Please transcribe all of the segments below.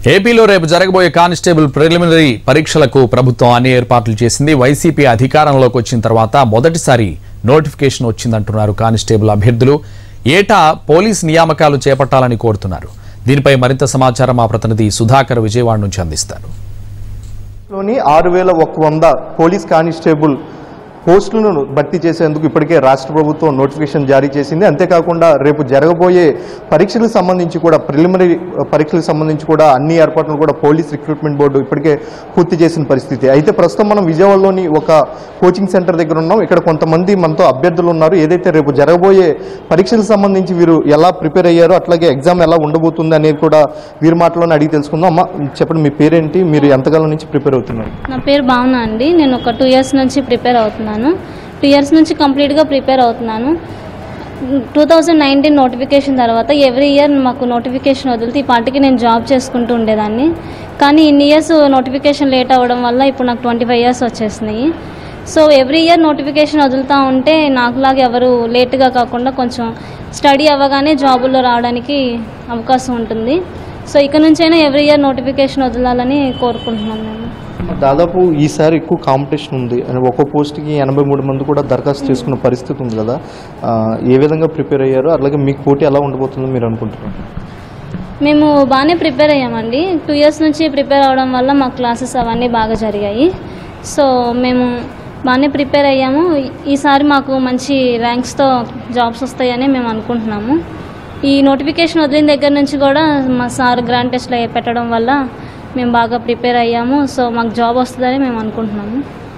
ఏపీలో రేపు జరగబోయే కానిస్టేబుల్ ప్రిలిమినరీ పరీక్షలకు ప్రభుత్వం అన్ని ఏర్పాట్లు చేసింది వైసీపీ అధికారంలోకి వచ్చిన తర్వాత మొదటిసారి నోటిఫికేషన్ వచ్చిందంటున్నారు కానిస్టేబుల్ అభ్యర్థులు ఏటా పోలీస్ నియామకాలు చేపట్టాలని కోరుతున్నారు దీనిపై మరింత సమాచారం మా ప్రతినిధి సుధాకర్ విజయవాడ నుంచి అందిస్తారు లోని ఆరు వేల ఒక వంద పోలీస్ కానిస్టేబుల్ పోస్టులను భర్తీ చేసేందుకు ఇప్పటికే రాష్ట్ర ప్రభుత్వం నోటిఫికేషన్ జారీ చేసింది అంతేకాకుండా రేపు జరగబోయే పరీక్షలకు సంబంధించి కూడా ప్రిలిమినరీ పరీక్షలకు సంబంధించి కూడా అన్ని ఏర్పాట్లు కూడా పోలీస్ రిక్రూట్మెంట్ బోర్డు ఇప్పటికే పూర్తి చేసిన పరిస్థితి అయితే ప్రస్తుతం మనం విజయవాడలోని ఒక కోచింగ్ సెంటర్ దగ్గర ఉన్నాం ఇక్కడ కొంతమంది మనతో అభ్యర్థులు ఉన్నారు ఏదైతే రేపు జరగబోయే పరీక్షలకు సంబంధించి వీరు ఎలా ప్రిపేర్ అయ్యారో అట్లాగే ఎగ్జామ్ ఎలా ఉండబోతుంది అనేది కూడా వీరి మాటలోనే అడిగి తెలుసుకుందాం అమ్మ చెప్పండి మీ పేరేంటి మీరు ఎంతకాలం నుంచి ప్రిపేర్ అవుతున్నారు నా పేరు భావన అండి నేను ఒక టూ ఇయర్స్ నుంచి ప్రిపేర్ అవుతున్నాను టూ ఇయర్స్ నుంచి కంప్లీట్గా ప్రిపేర్ అవుతున్నాను టూ థౌజండ్ నైన్టీన్ నోటిఫికేషన్ తర్వాత ఎవ్రీ ఇయర్ మాకు నోటిఫికేషన్ వదిలితే ఈ పార్టీకి నేను జాబ్ చేసుకుంటూ ఉండేదాన్ని కానీ ఇన్ని ఇయర్స్ నోటిఫికేషన్ లేట్ అవ్వడం వల్ల ఇప్పుడు నాకు ట్వంటీ ఫైవ్ ఇయర్స్ వచ్చేసినాయి సో ఎవ్రీ ఇయర్ నోటిఫికేషన్ వదులుతూ ఉంటే నాకులాగా ఎవరు లేట్గా కాకుండా కొంచెం స్టడీ అవ్వగానే జాబుల్లో రావడానికి అవకాశం ఉంటుంది సో ఇక నుంచైనా ఎవ్రీ ఇయర్ నోటిఫికేషన్ వదలాలని కోరుకుంటున్నాను నేను దాదాపు ఈసారి ఎక్కువ కాంపిటీషన్ ఉంది అని ఒక్కో పోస్ట్కి ఎనభై మూడు మంది కూడా దరఖాస్తు చేసుకున్న పరిస్థితి ఉంది కదా ఆ, ఏ విధంగా ప్రిపేర్ అయ్యారో అలాగే మీకు పోటీ ఎలా ఉండబోతుందో మీరు అనుకుంటున్నారు మేము బాగానే ప్రిపేర్ అయ్యామండి టూ ఇయర్స్ నుంచి ప్రిపేర్ అవడం వల్ల మా క్లాసెస్ అవన్నీ బాగా జరిగాయి సో మేము బాగానే ప్రిపేర్ అయ్యాము ఈ- ఈసారి మాకు మంచి ర్యాంక్స్తో జాబ్స్ వస్తాయని మేము అనుకుంటున్నాము ఈ నోటిఫికేషన్ వదిలిన దగ్గర నుంచి కూడా మా సార్ గ్రాండ్ టెస్ట్లు పెట్టడం వల్ల మేము బాగా ప్రిపేర్ అయ్యాము సో మాకు జాబ్ వస్తుందని మేము అనుకుంటున్నాము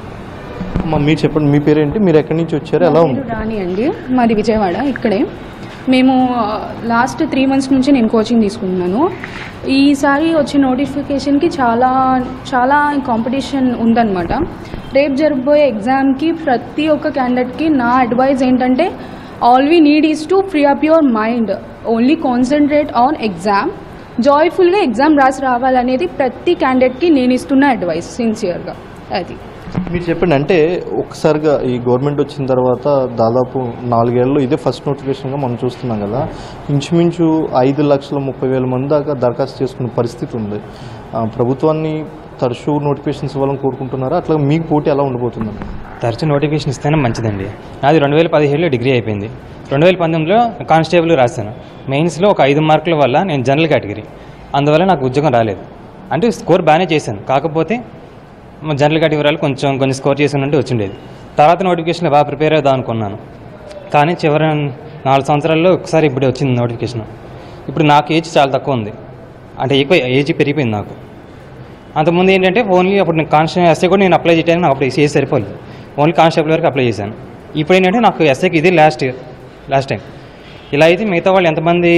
అమ్మా మీరు చెప్పండి మీ పేరేంటి మీరు ఎక్కడి నుంచి వచ్చారు ఎలా ఉంది పేరు రాణి అండి మాది విజయవాడ ఇక్కడే మేము లాస్ట్ త్రీ మంత్స్ నుంచి నేను కోచింగ్ తీసుకుంటున్నాను ఈసారి వచ్చిన నోటిఫికేషన్కి చాలా చాలా కాంపిటీషన్ ఉందన్నమాట రేపు జరగబోయే ఎగ్జామ్కి ప్రతి ఒక్క క్యాండిడేట్కి నా అడ్వైజ్ ఏంటంటే all we need is to free up your mind only concentrate on exam జాయ్ఫుల్గా ఎగ్జామ్ రాసి రావాలనేది ప్రతి క్యాండిడేట్కి నేను ఇస్తున్న అడ్వైస్ సిన్సియర్గా అది మీరు చెప్పండి అంటే ఒక్కసారిగా ఈ గవర్నమెంట్ వచ్చిన తర్వాత దాదాపు నాలుగేళ్ళు ఇదే ఫస్ట్ నోటిఫికేషన్గా మనం చూస్తున్నాం కదా ఇంచుమించు ఐదు లక్షల ముప్పై వేల మంది దాకా దరఖాస్తు చేసుకునే పరిస్థితి ఉంది ఆ, ప్రభుత్వాన్ని తరచూ నోటిఫికేషన్స్ ఇవ్వాలని కోరుకుంటున్నారా అట్లా మీకు పోటీ ఎలా ఉండబోతుందండి తరచు నోటిఫికేషన్ ఇస్తేనే మంచిదండి నాది రెండు వేల పదిహేడులో డిగ్రీ అయిపోయింది రెండు వేల పంతొమ్మిదిలో కానిస్టేబుల్ రాశాను మెయిన్స్లో ఒక ఐదు మార్కుల వల్ల నేను జనరల్ కేటగిరీ అందువల్ల నాకు ఉద్యోగం రాలేదు అంటే స్కోర్ బాగానే చేశాను కాకపోతే మా జనరల్ కేటగిరీ వాళ్ళు కొంచెం కొంచెం స్కోర్ చేసి ఉంటే వచ్చిండేది తర్వాత నోటిఫికేషన్ బాగా ప్రిపేర్ అవుదాం అనుకున్నాను కానీ చివరి నాలుగు సంవత్సరాల్లో ఒకసారి ఇప్పుడే వచ్చింది నోటిఫికేషన్ ఇప్పుడు నాకు ఏజ్ చాలా తక్కువ ఉంది అంటే ఎక్కువ ఏజ్ పెరిగిపోయింది నాకు అంతకుముందు ఏంటంటే ఓన్లీ అప్పుడు నేను కాన్స్టేబుల్ ఎస్ఐ కూడా నేను అప్లై చేయడానికి నాకు అప్పుడు ఏజ్ సరిపోలేదు ఓన్లీ కానిస్టేబుల్ వరకు అప్లై చేశాను ఇప్పుడు ఏంటంటే నాకు ఎస్ఐకి ఇది లాస్ట్ ఇయర్ లాస్ట్ టైం ఇలా అయితే మిగతా వాళ్ళు ఎంతమంది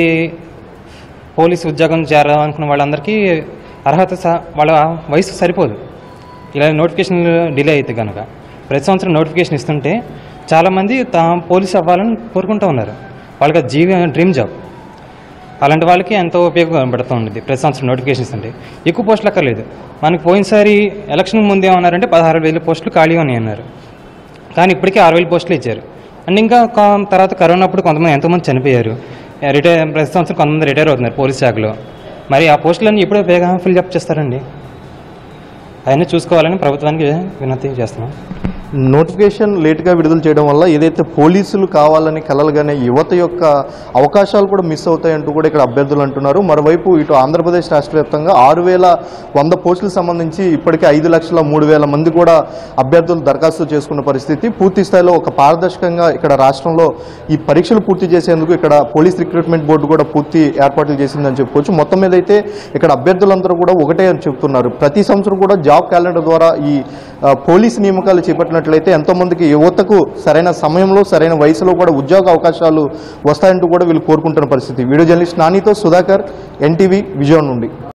పోలీసు ఉద్యోగం చేరాలనుకున్న వాళ్ళందరికీ అర్హత స- వాళ్ళ వయసు సరిపోదు ఇలా నోటిఫికేషన్ డిలే అయితే కనుక ప్రతి సంవత్సరం నోటిఫికేషన్ ఇస్తుంటే చాలామంది తా పోలీస్ అవ్వాలని కోరుకుంటూ ఉన్నారు వాళ్ళకి అది జీవ డ్రీమ్ జాబ్ అలాంటి వాళ్ళకి ఎంతో ఉపయోగపడుతూ ఉంటుంది ప్రతి సంవత్సరం నోటిఫికేషన్ ఇస్తుంటే ఎక్కువ పోస్టులు అక్కర్లేదు మనకి పోయినసారి ఎలక్షన్ ముందు ఏమన్నారంటే పదహారు వేల పోస్టులు ఖాళీ ఉన్నాయి అన్నారు కానీ ఇప్పటికే ఆరు వేల పోస్టులు ఇచ్చారు అండ్ ఇంకా కా- తర్వాత కరోనా అప్పుడు కొంతమంది ఎంతోమంది చనిపోయారు రిటైర్ ప్రతి సంవత్సరం కొంతమంది రిటైర్ అవుతున్నారు పోలీస్ శాఖలో మరి ఆ పోస్టులన్నీ ఎప్పుడు వేగంగా ఫిల్ అప్ చేస్తారండి అవన్నీ చూసుకోవాలని ప్రభుత్వానికి వినతి చేస్తున్నాం నోటిఫికేషన్ లేట్గా విడుదల చేయడం వల్ల ఏదైతే పోలీసులు కావాలని కలలుగానే యువత యొక్క అవకాశాలు కూడా మిస్ అవుతాయంటూ కూడా ఇక్కడ అభ్యర్థులు అంటున్నారు మరోవైపు ఇటు ఆంధ్రప్రదేశ్ రాష్ట్ర వ్యాప్తంగా ఆరు వేల వంద పోస్టులకు సంబంధించి ఇప్పటికే ఐదు లక్షల మూడు వేల మంది కూడా అభ్యర్థులు దరఖాస్తు చేసుకున్న పరిస్థితి పూర్తి స్థాయిలో ఒక పారదర్శకంగా ఇక్కడ రాష్ట్రంలో ఈ పరీక్షలు పూర్తి చేసేందుకు ఇక్కడ పోలీస్ రిక్రూట్మెంట్ బోర్డు కూడా పూర్తి ఏర్పాట్లు చేసిందని చెప్పుకోవచ్చు మొత్తం మీద అయితే ఇక్కడ అభ్యర్థులందరూ కూడా ఒకటే అని చెప్తున్నారు ప్రతి సంవత్సరం కూడా జాబ్ క్యాలెండర్ ద్వారా ఈ ఆ, పోలీస్ నియామకాలు చేపట్టినట్లయితే ఎంతోమందికి యువతకు సరైన సమయంలో సరైన వయసులో కూడా ఉద్యోగ అవకాశాలు వస్తాయంటూ కూడా వీళ్ళు కోరుకుంటున్న పరిస్థితి వీడియో జర్నలిస్ట్ నానితో సుధాకర్ ఎన్టీవీ విజయవాడ నుండి